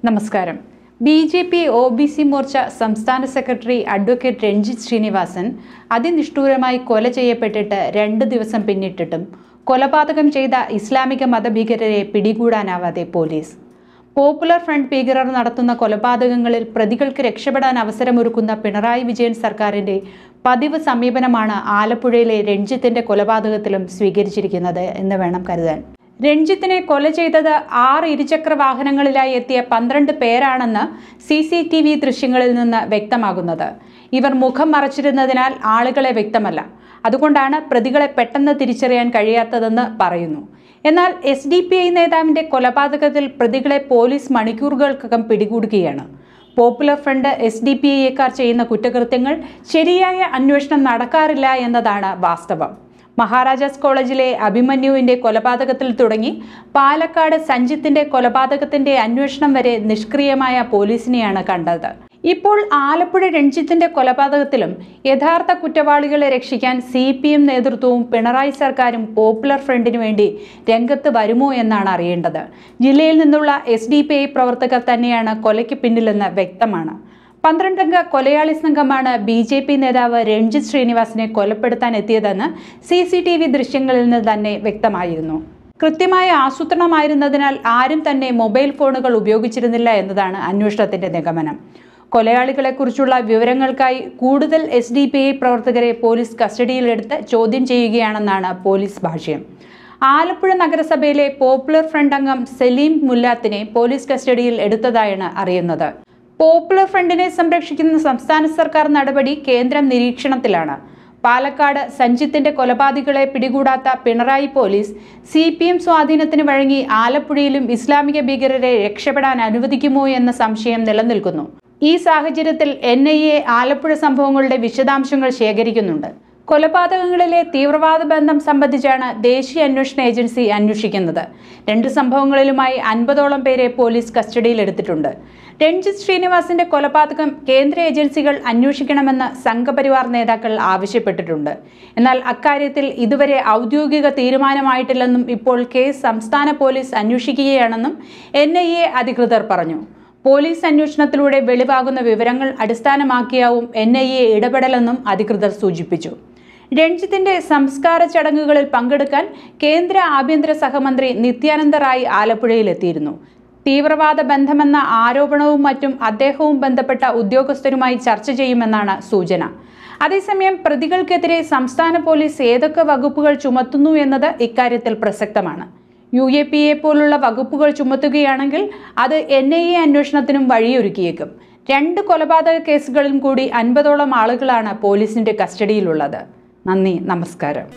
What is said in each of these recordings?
നമസ്കാരം B J P O B C Morcha സംസ്ഥാന secretary advocate Ranjith Sreenivasan അതിനിഷ്ഠൂരമായി കൊല ചെയ്യപ്പെട്ടിട്ട് രണ്ട് ദിവസം പിന്നിട്ടിട്ടും കൊലപാതകം ചെയ്ത ഇസ്ലാമിക മതഭീകരരെ പിടികൂടാനാവാതെ പോലീസ് പോപ്പുലർ ഫ്രണ്ട് ഭീകരർ നടത്തുന്ന കൊലപാതകങ്ങളിൽ പ്രതികൾക്ക് രക്ഷപ്പെടാൻ അവസരമൊരുക്കുന്ന പിണറായി വിജയൻ സർക്കാരിന്റെ പതിവ് സമീപനമാണ് ആലപ്പുഴയിലെ രഞ്ജിത്തിന്റെ കൊലപാതകത്തിലും സ്വീകരിച്ചിരിക്കുന്നത് എന്ന് വേണം കരുതാൻ രഞ്ജിത്തിനെ കൊല ചെയ്തത് ആറ് ഇരുചക്ര വാഹനങ്ങളിലായി എത്തിയ പന്ത്രണ്ട് പേരാണെന്ന് സി സി ടി വി ദൃശ്യങ്ങളിൽ നിന്ന് വ്യക്തമാകുന്നത് ഇവർ മുഖം മറച്ചിരുന്നതിനാൽ ആളുകളെ വ്യക്തമല്ല അതുകൊണ്ടാണ് പ്രതികളെ പെട്ടെന്ന് തിരിച്ചറിയാൻ കഴിയാത്തതെന്ന് പറയുന്നു എന്നാൽ എസ് ഡി പി ഐ നേതാവിന്റെ കൊലപാതകത്തിൽ പ്രതികളെ പോലീസ് മണിക്കൂറുകൾക്കകം പിടികൂടുകയാണ് popular front S D P ഐക്കാർ ചെയ്യുന്ന കുറ്റകൃത്യങ്ങൾ ശരിയായ അന്വേഷണം നടക്കാറില്ല എന്നതാണ് വാസ്തവം മഹാരാജാസ് കോളേജിലെ അഭിമന്യുവിന്റെ കൊലപാതകത്തിൽ തുടങ്ങി പാലക്കാട് സഞ്ജിത്തിന്റെ കൊലപാതകത്തിന്റെ അന്വേഷണം വരെ നിഷ്ക്രിയമായ പോലീസിനെയാണ് കണ്ടത് ഇപ്പോൾ ആലപ്പുഴ രഞ്ജിത്തിന്റെ കൊലപാതകത്തിലും യഥാർത്ഥ കുറ്റവാളികളെ രക്ഷിക്കാൻ സി പി എം നേതൃത്വവും പിണറായി സർക്കാരും പോപ്പുലർ ഫ്രണ്ടിനു വേണ്ടി രംഗത്ത് വരുമോ എന്നാണ് അറിയേണ്ടത് ജില്ലയിൽ നിന്നുള്ള എസ് ഡി പി ഐ പ്രവർത്തകർ തന്നെയാണ് കൊലയ്ക്ക് പിന്നിലെന്ന് വ്യക്തമാണ് പന്ത്രണ്ടംഗ കൊലയാളി സംഘമാണ് ബി ജെ പി നേതാവ് രഞ്ജിത്ത് ശ്രീനിവാസിനെ കൊലപ്പെടുത്താൻ എത്തിയതെന്ന് സി സി ടി വി ദൃശ്യങ്ങളിൽ നിന്ന് തന്നെ വ്യക്തമായിരുന്നു കൃത്യമായ ആസൂത്രണമായിരുന്നതിനാൽ ആരും തന്നെ മൊബൈൽ ഫോണുകൾ ഉപയോഗിച്ചിരുന്നില്ല എന്നതാണ് അന്വേഷണത്തിന്റെ നിഗമനം കൊലയാളികളെക്കുറിച്ചുള്ള വിവരങ്ങൾക്കായി കൂടുതൽ എസ് ഡി പി ഐ പ്രവർത്തകരെ പോലീസ് കസ്റ്റഡിയിലെടുത്ത് ചോദ്യം ചെയ്യുകയാണെന്നാണ് പോലീസ് ഭാഷ്യം ആലപ്പുഴ നഗരസഭയിലെ പോപ്പുലർ ഫ്രണ്ട് അംഗം സലീം മുല്ലാത്തിനെ പോലീസ് കസ്റ്റഡിയിൽ എടുത്തതായാണ് അറിയുന്നത് പോപ്പുലർ ഫ്രണ്ടിനെ സംരക്ഷിക്കുന്ന സംസ്ഥാന സർക്കാർ നടപടി കേന്ദ്രം നിരീക്ഷണത്തിലാണ് പാലക്കാട് സഞ്ജിത്തിന്റെ കൊലപാതകളെ പിടികൂടാത്ത Pinarayi police C P M സ്വാധീനത്തിന് വഴങ്ങി ആലപ്പുഴയിലും ഇസ്ലാമിക ഭീകരരെ രക്ഷപ്പെടാൻ അനുവദിക്കുമോ എന്ന സംശയം നിലനിൽക്കുന്നു ഈ സാഹചര്യത്തിൽ എൻ ഐ എ ആലപ്പുഴ സംഭവങ്ങളുടെ വിശദാംശങ്ങൾ ശേഖരിക്കുന്നുണ്ട് കൊലപാതകങ്ങളിലെ തീവ്രവാദ ബന്ധം സംബന്ധിച്ചാണ് ദേശീയ അന്വേഷണ ഏജൻസി അന്വേഷിക്കുന്നത് രണ്ട് സംഭവങ്ങളിലുമായി അൻപതോളം പേരെ പോലീസ് കസ്റ്റഡിയിലെടുത്തിട്ടുണ്ട് രഞ്ജിത്ത് ശ്രീനിവാസിന്റെ കൊലപാതകം കേന്ദ്ര ഏജൻസികൾ അന്വേഷിക്കണമെന്ന് സംഘപരിവാർ നേതാക്കൾ ആവശ്യപ്പെട്ടിട്ടുണ്ട് എന്നാൽ അക്കാര്യത്തിൽ ഇതുവരെ ഔദ്യോഗിക തീരുമാനമായിട്ടില്ലെന്നും ഇപ്പോൾ കേസ് സംസ്ഥാന പോലീസ് അന്വേഷിക്കുകയാണെന്നും എൻ അധികൃതർ പറഞ്ഞു പോലീസ് അന്വേഷണത്തിലൂടെ വെളിവാകുന്ന വിവരങ്ങൾ അടിസ്ഥാനമാക്കിയാവും എൻ ഐ എ ഇടപെടലെന്നും അധികൃതർ സൂചിപ്പിച്ചു രഞ്ജിത്തിന്റെ സംസ്കാര ചടങ്ങുകളിൽ പങ്കെടുക്കാൻ കേന്ദ്ര ആഭ്യന്തര സഹമന്ത്രി നിത്യാനന്ദ റായ് ആലപ്പുഴയിലെത്തിയിരുന്നു തീവ്രവാദ ബന്ധമെന്ന ആരോപണവും മറ്റും അദ്ദേഹവും ബന്ധപ്പെട്ട ഉദ്യോഗസ്ഥരുമായി ചർച്ച ചെയ്യുമെന്നാണ് സൂചന അതേസമയം പ്രതികൾക്കെതിരെ സംസ്ഥാന പോലീസ് ഏതൊക്കെ വകുപ്പുകൾ ചുമത്തുന്നു എന്നത് ഇക്കാര്യത്തിൽ പ്രസക്തമാണ് യു എ പി എ പോലുള്ള വകുപ്പുകൾ ചുമത്തുകയാണെങ്കിൽ അത് എൻ ഐ എ അന്വേഷണത്തിനും വഴിയൊരുക്കിയേക്കും രണ്ട് കൊലപാതക കേസുകളിലും കൂടി അൻപതോളം ആളുകളാണ് പോലീസിന്റെ കസ്റ്റഡിയിലുള്ളത് നന്ദി നമസ്കാരം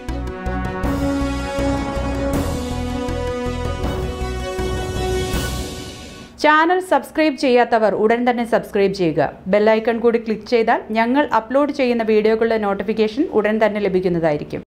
ചാനൽ സബ്സ്ക്രൈബ് ചെയ്യാത്തവർ ഉടൻ തന്നെ സബ്സ്ക്രൈബ് ചെയ്യുക ബെല്ലൈക്കൺ കൂടി ക്ലിക്ക് ചെയ്താൽ ഞങ്ങൾ അപ്ലോഡ് ചെയ്യുന്ന വീഡിയോകളുടെ നോട്ടിഫിക്കേഷൻ ഉടൻ തന്നെ ലഭിക്കുന്നതായിരിക്കും